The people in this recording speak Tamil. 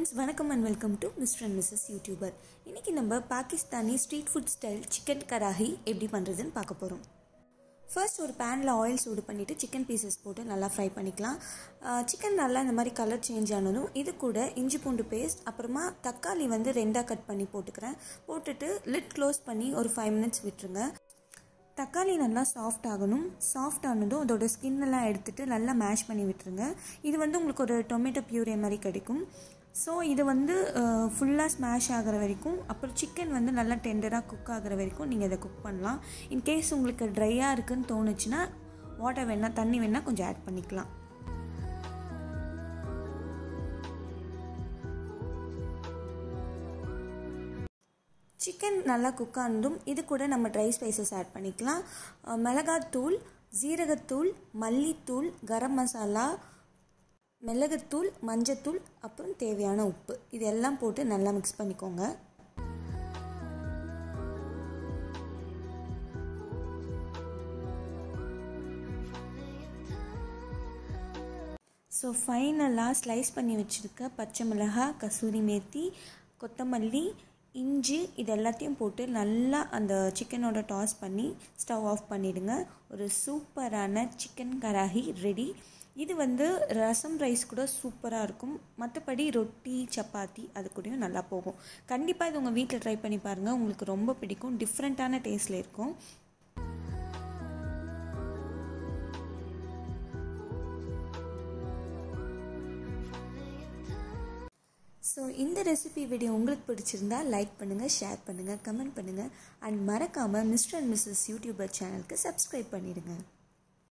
ஃப்ரெண்ட்ஸ் வணக்கம் and welcome to mister and missus YouTuber இன்றைக்கி நம்ம Pakistani street food style chicken karahi எப்படி பண்ணுறதுன்னு பார்க்க போகிறோம் ஃபர்ஸ்ட் ஒரு பேனில் ஆயில் சூடு பண்ணிவிட்டு சிக்கன் பீசஸ் போட்டு நல்லா ஃப்ரை பண்ணிக்கலாம் சிக்கன் நல்லா இந்த மாதிரி கலர் சேஞ்ச் ஆனதும் இது கூட இஞ்சி பூண்டு பேஸ்ட் அப்புறமா தக்காளி வந்து ரெண்டாக கட் பண்ணி போட்டுக்கிறேன் போட்டுட்டு லிட் க்ளோஸ் பண்ணி ஒரு ஃபைவ் மினிட்ஸ் விட்டுருங்க தக்காளி நல்லா சாஃப்ட் ஆகணும் சாஃப்ட் ஆனதும் அதோட ஸ்கின் எல்லாம் எடுத்துகிட்டு நல்லா மேஷ் பண்ணி விட்டுருங்க இது வந்து உங்களுக்கு ஒரு டொமேட்டோ பியூரே மாதிரி கிடைக்கும் ஸோ இது வந்து ஃபுல்லாக ஸ்மாஷ் ஆகிற வரைக்கும் அப்புறம் சிக்கன் வந்து நல்லா டெண்டராக குக் ஆகிற வரைக்கும் நீங்கள் இதை குக் பண்ணலாம் இன்கேஸ் உங்களுக்கு ட்ரையாக இருக்குன்னு தோணுச்சுன்னா வாட்டர் வேணால் தண்ணி வேணால் கொஞ்சம் ஆட் பண்ணிக்கலாம் சிக்கன் நல்லா குக் ஆனதும் இது கூட நம்ம ட்ரை ஸ்பைசஸ் ஆட் பண்ணிக்கலாம் மிளகாத்தூள் ஜீரகத்தூள் மல்லித்தூள் கரம் மசாலா மிளகுத்தூள் மஞ்சத்தூள் அப்புறம் தேவையான உப்பு இது எல்லாம் போட்டு நல்லா மிக்ஸ் பண்ணிக்கோங்க ஸோ ஃபைனலாக ஸ்லைஸ் பண்ணி வச்சுருக்க பச்சை மிளகாய் கசூரி மேத்தி கொத்தமல்லி இஞ்சி இது எல்லாத்தையும் போட்டு நல்லா அந்த சிக்கனோட டாஸ் பண்ணி ஸ்டவ் ஆஃப் பண்ணிவிடுங்க ஒரு சூப்பரான சிக்கன் கராகி ரெடி இது வந்து ரசம் ரைஸ் கூட சூப்பராக இருக்கும் மற்றபடி ரொட்டி சப்பாத்தி அது கூடயும் நல்லா போகும் கண்டிப்பாக இது உங்கள் வீட்டில் ட்ரை பண்ணி பாருங்கள் உங்களுக்கு ரொம்ப பிடிக்கும் டிஃப்ரெண்ட்டான டேஸ்ட்டில் இருக்கும் ஸோ இந்த ரெசிபி வீடியோ உங்களுக்கு பிடிச்சிருந்தா லைக் பண்ணுங்கள் ஷேர் பண்ணுங்கள் கமெண்ட் பண்ணுங்கள் அண்ட் மறக்காமல் மிஸ்டர் அண்ட் மிஸ்ஸஸ் யூடியூபர் சேனலுக்கு சப்ஸ்கிரைப் பண்ணிடுங்க